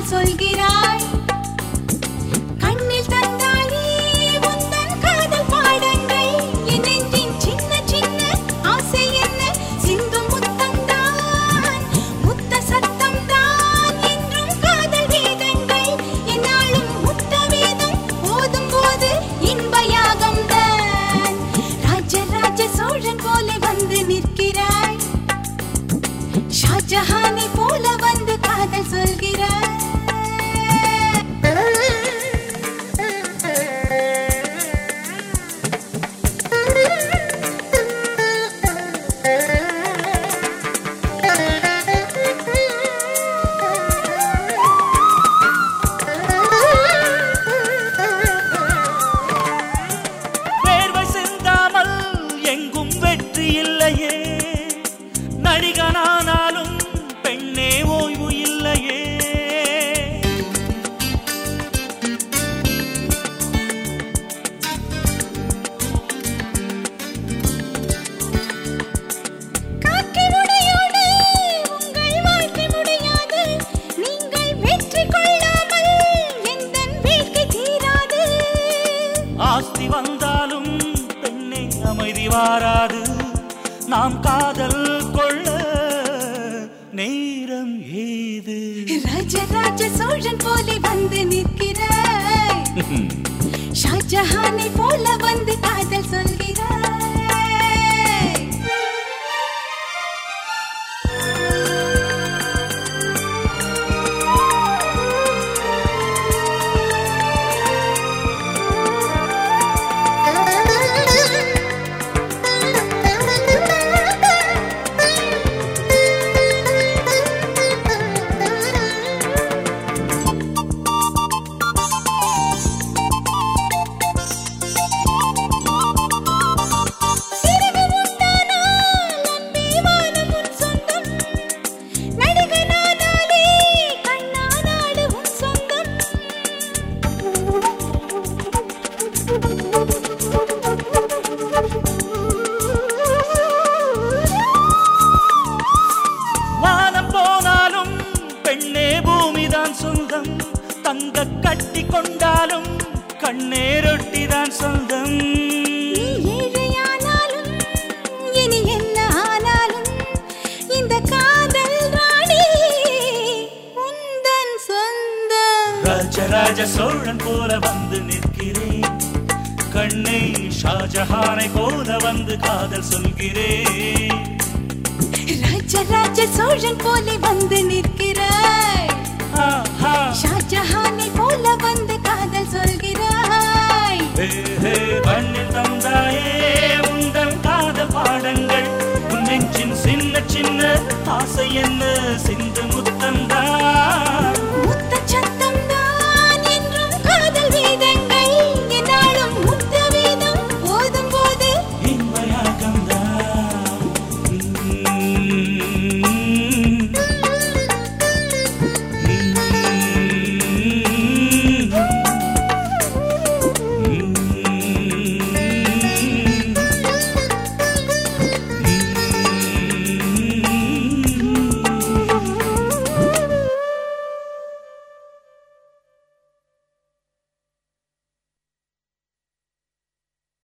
காதல் சொல்கிறாய் கண்ணில் தந்தாயே உந்தன் காதல் பாடங்கள் என் நெஞ்சின் சின்ன சின்ன ஆசை என்ன சிந்தும் முத்தம்தான் முத்த சத்தம்தான் என்றும் காதல் வேதங்கள் என்னாலும் முத்த வேதம் ஓதும் போது இன்ப யாகம்தான் ராஜராஜ சோழன் போல வந்து நிற்கிறாய் ஷாஜஹானை போல வந்து காதல் சொல்கிறாய் வேர்வை சிந்தாமல் எங்கும் வெற்றி இல்லையே நடிகனானாலும் பெண்ணே ஓய்வு இல்லையே காக்கை முடையோடு உங்கள் வாழ்க்கை முடியாது நீங்கள் வெற்றி கொள்ளாமல் எந்தன் வேட்கை தீராது ஆஸ்தி வந்தாலும் பெண்ணே அமைதி வாராது நாம் காதல் கொள்ள நேரம் ஏது ராஜராஜ சோழன் போல வந்து நிற்கிறாய் ஷாஜஹானை போல வந்து காதல் சொல்கிறாய் சிறகு உண்டானால் அன்பே வானம் உன் சொந்தம். நடிகனானாலே கண்ணா நாடு உன் சொந்தம். வானம் போனாலும் பெண்ணே பூமிதான் சொந்தம் தங்க கட்டி கொண்டாலும் கண்ணே ரொட்டிதான் சொந்தம் நீ ஏழையானாலும், இனி என்ன ஆனாலும், இந்த காதல் ராணி உந்தன் சொந்தம் ராஜராஜ சோழன் போல வந்து நிற்கிறேன் கண்ணை ஷாஜஹானை போல வந்து காதல் சொல்கிறேன் ராஜராஜ சோழன் போல வந்து நிற்கிறாய் ஆஹா. ஷாஜஹானை போல வந்து காதல் சொல்கிறாய் ஹே, ஹே, கண்ணில் தந்தாயே உந்தன் காதல் பாடங்கள் உன் நெஞ்சின் சின்ன சின்ன ஆசை என்ன சிந்து